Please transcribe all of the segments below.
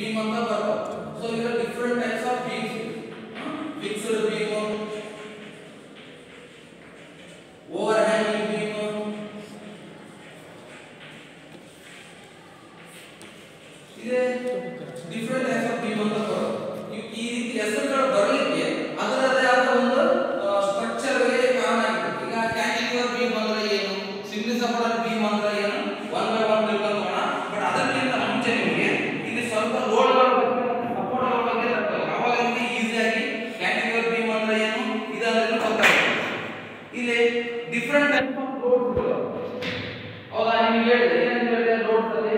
Beam ಅಂತ ಬರ್ತವೆ so ಈಗ different types of beams fixed beam overhanging beam ಇದೆ ಡಿಫ್ರೆಂಟ್ ಟೈಪ್ಸ್ ಆಫ್ ಬೀಮ್ ಅಂತ ಬರುತ್ತೆ ಈ- ಈ ರೀತಿ ಹೆಸರುಗಳು ಬರಲಿಕ್ಕೆ ಅದರದೇ ಆದ ಒಂದು ಸ್ಟ್ರಕ್ಚರ್ಗೆ ಕಾರಣ ಆಗಿದೆ ಈಗ ಕ್ಯಾಂಟಿಲಿವರ್ ಬೀಮ್ ಅಂದ್ರೆ ಏನು ಸಿಂಗಲ್ ಸಪೋರ್ಟರ್ ಬೀಮ್ ಅಂದ್ರೆ ಏನು ಒನ್ ಬೈ ಒನ್ ತಿಳ್ಕೊಳ್ಳೋಣ ಬಟ್ ಅದಕ್ಕಿಂತ ಮುಂಚೆ ನಿಮಗೆ ಇಲ್ಲಿ ಸ್ವಲ್ಪ ಲೋಡ್ಗಳ ಬಗ್ಗೆ ಸಪೋರ್ಟ್ಗಳ ಬಗ್ಗೆ ಗೊತ್ತಾಗುತ್ತೆ. ಆವಾಗ ನಿಮಗೆ ಈಸಿಯಾಗಿ ಕ್ಯಾಂಟಿಲಿವರ್ ಬೀಮ್ ಅಂದ್ರೆ ಏನು ಇದಂದ್ರೆ ಗೊತ್ತಾಗುತ್ತೆ ಇಲ್ಲಿ ಡಿಫ್ರೆಂಟ್ ಟೈಪ್ ಆಫ್ ಲೋಡ್ಸ್ಗಳು ಹೌದಾ ನಿಮಗೆ ಹೇಳಿದೆ ಏನಂತ ಹೇಳಿದೆ ಲೋಡ್ಸ್ ಅಲ್ಲಿ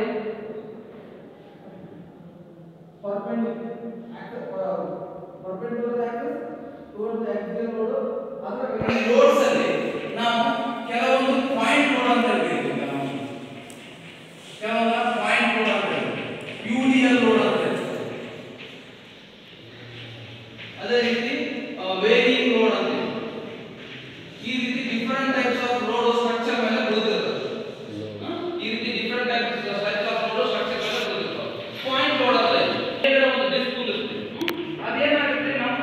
ಲೋಡ್ಸ್ ಅಲ್ಲಿ ನಾವು ಕೆಲವೊಂದು ಪಾಯಿಂಟ್ ಲೋಡ್ ಅಂತ ಹೇಳ್ತೀವಿ ನಾವು ಕೆಲವೊಂದು ಪಾಯಿಂಟ್ ಲೋಡ್ ಅಂತ ಹೇಳ್ತೀವಿ ಯೂಡಿಎಲ್ ಲೋಡ್ ಅಂತ ಹೇಳ್ತೀವಿ ಅದೇ ರೀತಿ ವೇರಿಂಗ್ ಲೋಡ್ ಅಂತ ಹೇಳ್ತೀವಿ. ಈ ರೀತಿ different types of load structure ಮೇಲೆ ಬೀಳುತ್ತಿರ್ತದೆ ಹ? ಈ ರೀತಿ different types types of load structure ಮೇಲೆ ಬೀಳುತ್ತಿರ್ತದೆ ಪಾಯಿಂಟ್ ಲೋಡ್ ಅಂದ್ರೆ ಮೇಲ್ಗಡೆ ಒಂದು ಡಿಸ್ಕ್ ಇರುತ್ತೆ ಅದೇನಾಗುತ್ತೆ ನಮ್ಮ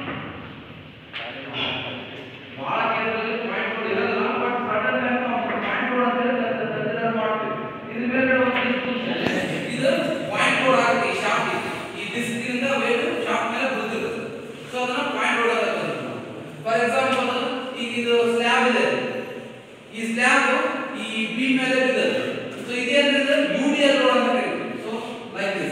ಬಹಳ ಕೇಂದ್ರದಲ್ಲಿ ಪಾಯಿಂಟ್ ಲೋಡ್ ಇರೋದಿಲ್ಲ ಬಟ್ ಸಡನ್ ಟೈಮ್ ನಾವು ಪಾಯಿಂಟ್ ಲೋಡ್ ಅಂತ ಹೇಳಿ ಕನ್ಸಿಡರ್ ಮಾಡ್ತೀವಿ ಇದ್ರ ಮೇಲ್ಗಡೆ ಒಂದು ಡಿಸ್ಕ್ ಇರುತ್ತೆ ಇದು ಪಾಯಿಂಟ್ ಲೋಡ್ ಆಗುತ್ತೆ ಈ ಶಾಫ್ಟ್ ಈ ಡಿಸ್ಕ್ ಇಂದ ವೇಟ್ ಶಾಫ್ಟ್ ಮೇಲೆ ಬೀಳುತ್ತಿರುತ್ತೆ ಸೊ ಅದನ್ನ ಪಾಯಿಂಟ್ ಲೋಡ್ ಅಂತ ಕರೀತೀವಿ ಫಾರ್ ಎಕ್ಸಾಂಪಲ್ ಈಗ ಇದು ಸ್ಲ್ಯಾಬ್ ಇದೆ ಈ ಸ್ಲ್ಯಾಬ್ ಈ ಬಿ ಮೇಲೆ ಬಿದ್ದಿದೆ ಸೊ ಇದೇನಿದೆ ಯೂಡಿಎಲ್ ಲೋಡ್ ಅಂತ ಕರೀತೀವಿ ಸೊ ಲೈಕ್ ದಿಸ್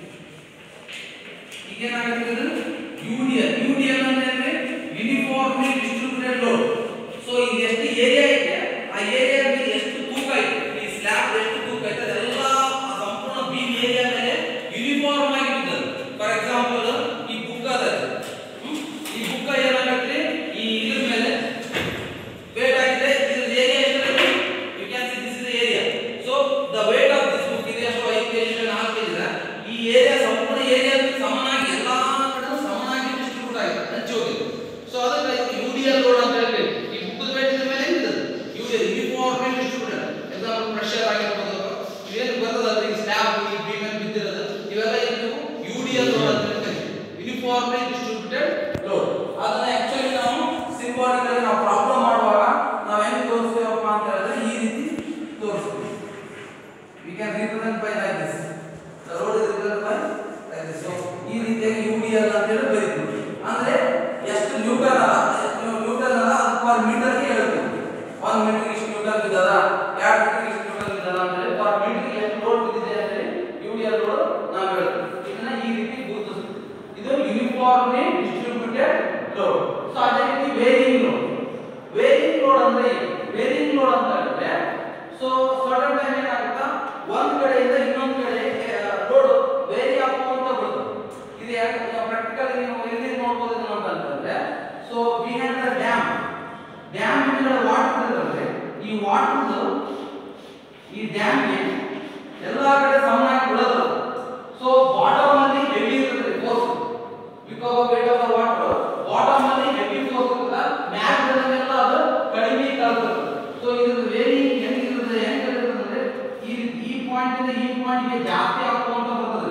ಈಗ ಏನಾಗುತ್ತೆ ಇದು ಯೂಡಿಎಲ್ ಯೂಡಿಎಲ್ ಅಂದ್ರೆ ಯೂನಿಫಾರ್ಮ್ಲಿ ಡಿಸ್ಟ್ರಿಬ್ಯೂಟೆಡ್ ಲೋಡ್ ಸೊ ಇದು ಎಷ್ಟು ಏರಿಯಾ ಇದೆ ಆ ಏರಿಯಾ ಮೇಲೆ ಎಷ್ಟು ತೂಕ ಇದೆ ಈ ಸ್ಲ್ಯಾಬ್ ಎಷ್ಟು ತೂಕ ಇದೆ ಅದೆಲ್ಲ ಆ ಸಂಪೂರ್ಣ ಬೀಮ್ ಏರಿಯಾ ಮೇಲೆ ಯೂನಿಫಾರ್ಮ್ ಆಗಿ ಬಿದ್ದದೆ ಫಾರ್ ಎಕ್ಸಾಂಪಲ್ ಈ ಬುಕ್ ಅದ ಹ್ಮ್? ಈ ಬುಕ್ ಏನಾಗುತ್ತೆ ಈ ಇದ್ರ ಮೇಲೆ weight ಆಗಿದೆ ಇದ್ರ ಏರಿಯಾ ಎಷ್ಟಿದೆ you can see this is the area so the weight of this book ಇದೆ ಎಷ್ಟು 5 ಕೆಜಿ 4 ಕೆಜಿ ಇದೆ ಈ ಏರಿಯಾ ಸಂಪೂರ್ಣ ಏರಿಯಾ ಸಮನಾಗಿ ಎಲ್ಲಾ ಕಡೆ ಸಮನಾಗಿ ಡಿಸ್ಟ್ರಿಬ್ಯೂಟ್ ಆಗಿದೆ ಹಂಚಿ ಹೋಗಿದೆ ಸೊ ಅದಕ್ಕೆ ಯೂಡಿಎಲ್ ಲೋಡ್ ಅಂತ ಹೇಳ್ತೀವಿ ಈ ಬುಕ್ weight ಇದ್ರ ಮೇಲೆ ಏನಿದೆ UDL uniformly distributed example pressure ಆಗಿರ್ಬೋದು ಇವೇನು ಬರ್ತದಲ್ಲ ಈ ಸ್ಲ್ಯಾಬ್ ಈ ಬೀಮ್ ಮೇಲೆ ಬಿದ್ದಿರೋದು ಇವೆಲ್ಲ ಏನು ಯೂಡಿಎಲ್ ಲೋಡ್ ಅಂತ ಹೇಳ್ತೀವಿ ಯೂನಿಫಾರ್ಮ್ಲಿ ಡಿಸ್ಟ್ರಿಬ್ಯೂಟೆಡ್ ಲೋಡ್ ಅದನ್ನ ಆಕ್ಚುಲಿ ನಾವು ಸಿಂಬಾಲಿಕಲಿ ನಾವು ಪ್ರಾಬ್ಲಮ್ ಮಾಡುವಾಗ ನಾವು ಹೆಂಗ್ ತೋರಿಸ್ತೀವಪ್ಪ ಅಂತ ಹೇಳಿದ್ರೆ ಈ ರೀತಿ ತೋರಿಸ್ತೀವಿ we can represent by like this the load is represent by like this so ಈ ರೀತಿಯಾಗಿ ಯು ಡಿ ಎಲ್ ಅಂತ ಹೇಳಿ ಬರೀತೀವಿ ಅಂದ್ರೆ ಎಷ್ಟು ನ್ಯೂಟನ್ ಅಲ್ಲ ನ್ಯೂಟನ್ ಅಲ್ಲ ಅದು ಪರ್ ಮೀಟರ್ಗೆ ಹೇಳ್ತೀವಿ ಒಂದ್ ಮೀಟರ್ ಇಷ್ಟು ನ್ಯೂಟನ್ ಬಿದ್ದದ ಎರಡು ಮೀಟರ್ ಇಷ್ಟು ನ್ಯೂಟನ್ ಬಿದ್ದದ ಅಂತ ಹೇಳಿ ಪರ್ ಮೀಟರ್ಗೆ ಎಷ್ಟು ಲೋಡ್ ಬಿದ್ದಿದೆ ಅಂತ ಹೇಳಿ ಯು ಡಿ ಎಲ್ ಲೋಡ್ ನಾವು ಹೇಳ್ತೀವಿ ಇದನ್ನ ಈ ರೀತಿ ಗುರುತಿಸ್ತೀವಿ ಇದು ಯೂನಿಫಾರ್ಮ್ಲಿ ಡಿಸ್ಟ್ರಿಬ್ಯೂಟೆಡ್ ಲೋಡ್ ಸೊ ಅದೇ ರೀತಿ ವೇರಿಂಗ್ ಲೋಡ್ ವೇರಿಂಗ್ ಲೋಡ್ ಅಂದ್ರೆ ವೇರಿಂಗ್ ಲೋಡ್ ಅಂತ ಹೇಳಿದ್ರೆ ಸೊ ಸಡನ್ ಟೈಮ್ ಏನಾಗುತ್ತಾ ಒಂದ್ ಕಡೆಯಿಂದ ಇನ್ನೊಂದ್ ಕಡೆ ಲೋಡ್ ವೇರಿ ಆಗುವಂತ ಬರುತ್ತೆ ಇದು ಪ್ರಾಕ್ಟಿಕಲ್ ನೀವು ಎಲ್ಲಿ ನೋಡ್ಬೋದು ಇದನ್ನ ಅಂತಂದ್ರೆ so behind the dam dam ಹಿಂದ್ಗಡೆ ವಾಟರ್ ಇರ್ತದೆ ಈ ವಾಟರ್ ಈ ಡ್ಯಾಮ್ಗೆ ಎಲ್ಲಾ ಕಡೆ ಸಮನಾಗಿ ಬಿಡೋದು ಸೊ ಬಾಟಮ್ ಅಲ್ಲಿ ಹೆವಿ ಇರ್ತದೆ force because of weight of the water bottom ಅಲ್ಲಿ ಹೆವಿ ಫೋರ್ಸ್ ಇರ್ತದೆ ಮ್ಯಾಗ್ ಬೆಳೆದೆಲ್ಲ ಅದು ಕಡಿಮೆ ಕಳ್ತದೆ ಸೊ ಇದು ವೇರಿ ಹೆಂಗಿರ್ತದೆ ಹೆಂಗಿರ್ತದೆ ಅಂದ್ರೆ ಈ ಈ ಪಾಯಿಂಟ್ ಇಂದ ಈ ಪಾಯಿಂಟ್ ಗೆ ಜಾಸ್ತಿ ಆಗ್ಕೊಂತ ಬರ್ತದೆ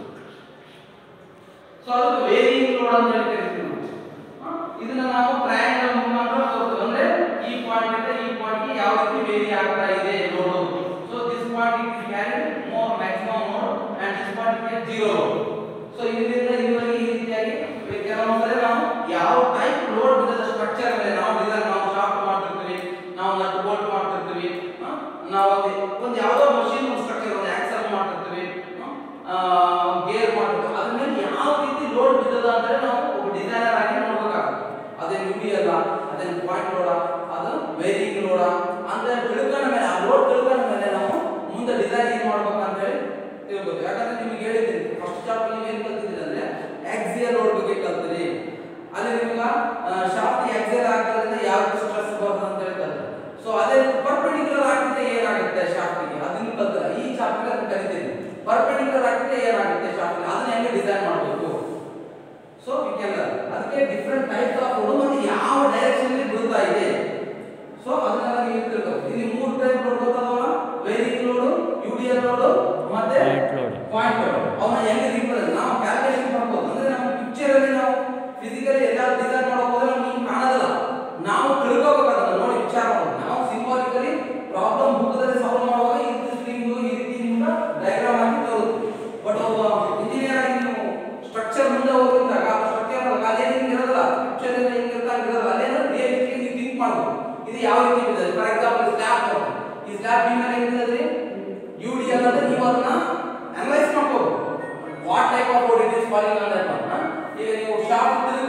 ಸೊ ಅದಕ್ಕೆ ವೇರಿಯಿಂಗ್ ಲೋಡ್ ಅಂತ ಹೇಳಿ ಕರಿತೀವಿ ನಾವು ಹ? ಇದನ್ನ ನಾವು ಟ್ರಯಾಂಗಲ್ ಮುಖಾಂತರ ತೋರಿಸ್ತೀವಿ ಅಂದ್ರೆ ಈ ಪಾಯಿಂಟ್ ಇಂದ ಈ ಪಾಯಿಂಟ್ ಗೆ ಯಾವ ರೀತಿ ವೇರಿ ಆಗ್ತಾ ಇದೆ load so this point is carried more maximum load and this point is zero load so ಇದರಿಂದ ಇದುವರೆಗೆ ಈ ರೀತಿಯಾಗಿ ಕೆಲವೊಂದ್ಸರಿ ನಾವು ಯಾವ ಟೈಪ್ ಲೋಡ್ ಬಿದ್ದದ ಸ್ಟ್ರಕ್ಚರ್ ಮೇಲೆ ನಾವು ಡಿಸೈನ್ ನಾವು ಶಾಫ್ಟ್ ಮಾಡ್ತಿರ್ತೀವಿ ನಾವು ನಟ್ ಬೋಲ್ಟ್ ಮಾಡ್ತಿರ್ತೀವಿ ಹ? ನಾವು ಒಂದು ಒಂದು ಯಾವುದೋ ಮಷೀನ್ ಸ್ಟ್ರಕ್ಚರ್ ಒಂದು ಆಕ್ಸಲ್ ಮಾಡ್ತಿರ್ತೀವಿ ಗೇರ್ ಮಾಡ್ತಿರ್ತೀವಿ ಅದ್ರ ಮೇಲೆ ಯಾವ ರೀತಿ ಲೋಡ್ ಬಿದ್ದದ ಅಂದ್ರೆ ನಾವು ಒಬ್ಬ ಡಿಸೈನರ್ ಆಗಿ ನೋಡ್ಬೇಕಾಗುತ್ತೆ ಅದೇನು ಯುಡಿ ಅಲ್ಲ ಅದೇನು ಪಾಯಿಂಟ್ ಲೋಡ ಅದು ವೇರಿಂಗ್ ಲೋಡ ಅಂತ ತಿಳ್ಕೊಂಡ ಮೇಲೆ ಆ ಲೋಡ್ ತಿಳ್ಕೊಂಡ ಮೇಲೆ ನಾವು ಮುಂದೆ ಡಿಸೈನ್ ಏನ್ ಮಾಡ್ಬೇಕಂತ ಹೇಳಿ ತಿಳ್ಬೇಕು ಯಾಕಂದ್ರೆ ನಿಮ್ಗೆ ಹೇಳಿದ್ದೀನಿ ಫಸ್ಟ್ ಚಾಪ್ಟರ್ ನೀವು ಏನ್ ಕಲ್ತಿದ್ದೀರಿ ಅಂದ್ರೆ ಆಕ್ಸಿಯಲ್ ಲೋಡ್ ಬಗ್ಗೆ ಕಲ್ತಿರಿ ಅಲ್ಲಿ ನಿಮ್ಗೆ ಶಾಫ್ಟ್ ಆಕ್ಸಿಯಲ್ ಹಾಕೋದ್ರಿಂದ ಯಾವ ಸ್ಟ್ರೆಸ್ ಬರ್ತದೆ ಅಂತ ಹೇಳಿ ಕಲ್ತಿರಿ ಸೊ ಅದೇ ಪರ್ಪೆಂಡಿಕ್ಯುಲರ್ ಹಾಕಿದ್ರೆ ಏನಾಗುತ್ತೆ ಶಾಫ್ಟ್ಗೆ ಅದನ್ನ ಕಲ್ತಿರ ಈ ಚಾಪ್ಟರ್ ಅದನ್ನ ಕಲಿತೀನಿ ಪರ್ಪೆಂಡಿಕ್ಯುಲರ್ ಹಾಕಿದ್ರೆ ಏನಾಗುತ್ತೆ ಶಾಫ್ಟ್ಗೆ ಅದನ್ನ ಹೆಂಗೆ ಡಿಸೈನ್ ಮಾಡಬೇಕು ಸೊ ಕ್ಯಾನ್ ಅದಕ್ಕೆ ಡಿಫ್ರೆಂಟ್ ಟೈಪ್ಸ್ ಆಫ್ ಲೋಡ್ ಮತ್ತೆ ಯಾವ ಡೈರೆಕ್ಷನ್ ಅಲ್ಲಿ ಬೀಳ್ತಾ ಇದೆ ಸೊ ಅದನ್ನೆಲ್ಲ ನೀವು ತಿಳ್ಬೇಕು ಇಲ್ಲಿ ಮೂರು ಟೈಪ್ ಲೋಡ್ ಗೊತ್ತಾದವಲ್ಲ varying load load UDL load ಮತ್ತೆ Point load. ಪಾಯಿಂಟ್ ಲೋಡ್ ಅವನ್ನ ಹೆಂಗೆ ರೀಪ್ರೆಸೆಂಟ್ ನಾವು ಕ್ಯಾಲ್ಕುಲೇಷನ್ ಮಾಡ್ಬೋದು ಅಂದ್ರೆ ನಮ್ಮ ಪಿಕ್ಚರ್ ಅಲ್ಲಿ ನಾವು ಫಿಸಿಕಲಿ ಎಲ್ಲ ಡಿಸೈನ್ ಮಾಡಕ್ ಹೋದ್ರೆ ನಮ್ಗೆ ಹಿಂಗ್ ಕಾಣೋದಿಲ್ಲ ನಾವು ತಿಳ್ಕೋಬೇಕು ಅದನ್ನ ನೋಡಿ ವಿಚಾರ ಮಾಡೋದು ನಾವು ಸಿಂಬಾಲಿಕಲಿ ಪ್ರಾಬ್ಲಮ್ ಬುಕ್ದಲ್ಲಿ ಸಾಲ್ವ್ ಮಾಡುವಾಗ ಈ ರೀತಿ ಸ್ಟ್ರಿಂಗ್ ಈ ರೀತಿ ನಿಮ್ಗೆ ಡಯಾಗ್ರಾಮ್ ಹಾಕಿ ತೋರುತ್ತೆ ಬಟ್ ಒಬ್ಬ ಇಂಜಿನಿಯರ್ ಆಗಿ ನೀವು ಸ್ಟ್ರಕ್ಚರ್ ಮುಂದೆ ಹೋಗಿದ್ದಾಗ ಆ ಸ್ಟ್ರಕ್ಚರ್ ಅಲ್ಲೇ ಹಿಂಗೆ ಇರೋದಿಲ್ಲ ಪಿಕ್ಚರ್ ಎಲ್ಲ ಹಿಂಗೆ ಇರ್ತಾ ಇರೋದಿಲ್ಲ ಅಲ್ಲೇನೋ ರಿಯಾಲಿಟಿ ನೀವು ಥಿಂಕ್ ಮಾಡ್ಬೋದು ಇದು ಯಾವ ರೀತಿ ಇದೆ ಫಾರ್ ಎಕ್ಸಾಂಪಲ್ ಸ್ಲ್ಯಾಬ್ ಈ ಸ್ಲ್ಯಾಬ್ ನಿಮ್ಮ ಮೇಲೆ ಹೆಂಗಿದೆ ಯು ಡಿ ಎಲ್ ಅಂದ್ರೆ ನೀವು ಅದನ್ನ ಅನಲೈಸ್ ಮಾಡ್ಕೋಬೇಕು what type of load it is falling on that ಈಗ ನೀವು ಶಾಪ್